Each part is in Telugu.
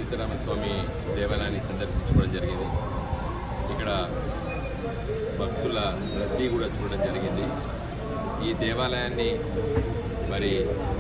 సీతారామస్వామి దేవాలయాన్ని సందర్శించుకోవడం జరిగింది ఇక్కడ భక్తుల రద్దీ కూడా చూడడం జరిగింది ఈ దేవాలయాన్ని మరి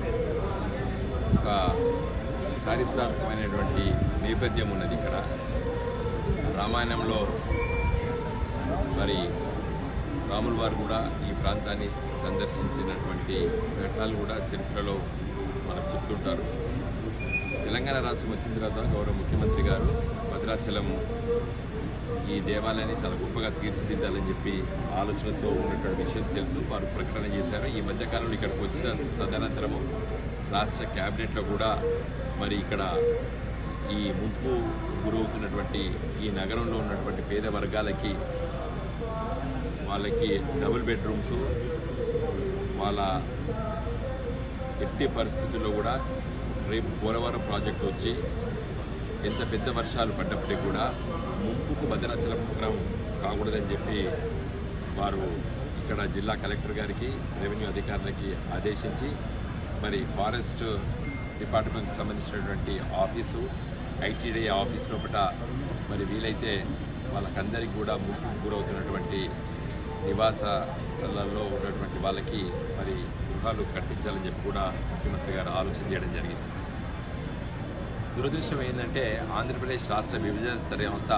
ఒక చారిత్రాత్మకమైనటువంటి నేపథ్యం ఉన్నది ఇక్కడ రామాయణంలో మరి రాముల వారు కూడా ఈ ప్రాంతాన్ని సందర్శించినటువంటి ఘట్టాలు కూడా చరిత్రలో మనకు చెప్తుంటారు తెలంగాణ రాష్ట్రం వచ్చిన తర్వాత గౌరవ ముఖ్యమంత్రి గారు భద్రాచలం ఈ దేవాలయాన్ని చాలా గొప్పగా తీర్చిదిద్దాలని చెప్పి ఆలోచనతో ఉన్నటువంటి విషయం తెలుసు వారు ప్రకటన చేశారు ఈ మధ్యకాలంలో ఇక్కడికి వచ్చిన తదనంతరము రాష్ట్ర క్యాబినెట్లో కూడా మరి ఇక్కడ ఈ ముప్పు గురవుతున్నటువంటి ఈ నగరంలో ఉన్నటువంటి పేద వర్గాలకి వాళ్ళకి డబుల్ బెడ్రూమ్స్ వాళ్ళ ఎట్టి పరిస్థితుల్లో కూడా రేపు పోలవరం ప్రాజెక్టు వచ్చి ఎంత పెద్ద వర్షాలు పడ్డప్పటికీ కూడా ముంపుకు భద్రాచలం ప్రోగ్రాం కాకూడదని చెప్పి వారు ఇక్కడ జిల్లా కలెక్టర్ గారికి రెవెన్యూ అధికారులకి ఆదేశించి మరి ఫారెస్ట్ డిపార్ట్మెంట్కి సంబంధించినటువంటి ఆఫీసు ఐటీడీ ఆఫీస్ లోపల మరి వీలైతే వాళ్ళకందరికీ కూడా ముంపుకు గురవుతున్నటువంటి నివాసాలలో ఉన్నటువంటి వాళ్ళకి మరి గృహాలు కట్టించాలని చెప్పి కూడా ముఖ్యమంత్రి గారు ఆలోచన చేయడం జరిగింది దురదృష్టం ఏంటంటే ఆంధ్రప్రదేశ్ రాష్ట్ర విభజన తర్వాత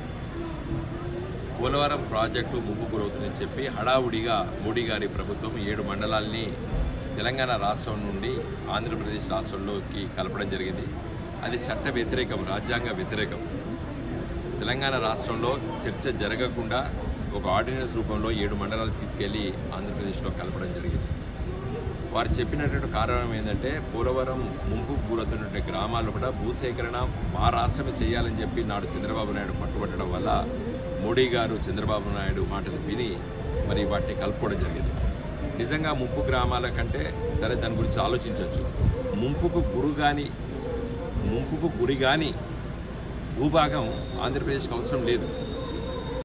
పోలవరం ప్రాజెక్టు ముప్పు గురవుతుందని చెప్పి హడావుడిగా మోడీ గారి ప్రభుత్వం ఏడు మండలాల్ని తెలంగాణ రాష్ట్రం నుండి ఆంధ్రప్రదేశ్ రాష్ట్రంలోకి కలపడం జరిగింది అది చట్ట వ్యతిరేకం రాజ్యాంగ వ్యతిరేకం తెలంగాణ రాష్ట్రంలో చర్చ జరగకుండా ఒక ఆర్డినెన్స్ రూపంలో ఏడు మండలాలు తీసుకెళ్లి ఆంధ్రప్రదేశ్లో కలపడం జరిగింది వారు చెప్పినటువంటి కారణం ఏంటంటే పోలవరం ముంపు గురవుతున్నటువంటి గ్రామాల్లో కూడా భూసేకరణ మా రాష్ట్రమే చేయాలని చెప్పి నాడు చంద్రబాబు నాయుడు పట్టుబట్టడం వల్ల మోడీ గారు చంద్రబాబు నాయుడు మాటలు విని మరి వాటిని కలుపుకోవడం జరిగింది నిజంగా ముంపు గ్రామాల కంటే సరే దాని గురించి ఆలోచించవచ్చు ముంపుకు గురు కానీ ముంపుకు గురి కానీ భూభాగం ఆంధ్రప్రదేశ్కి అవసరం లేదు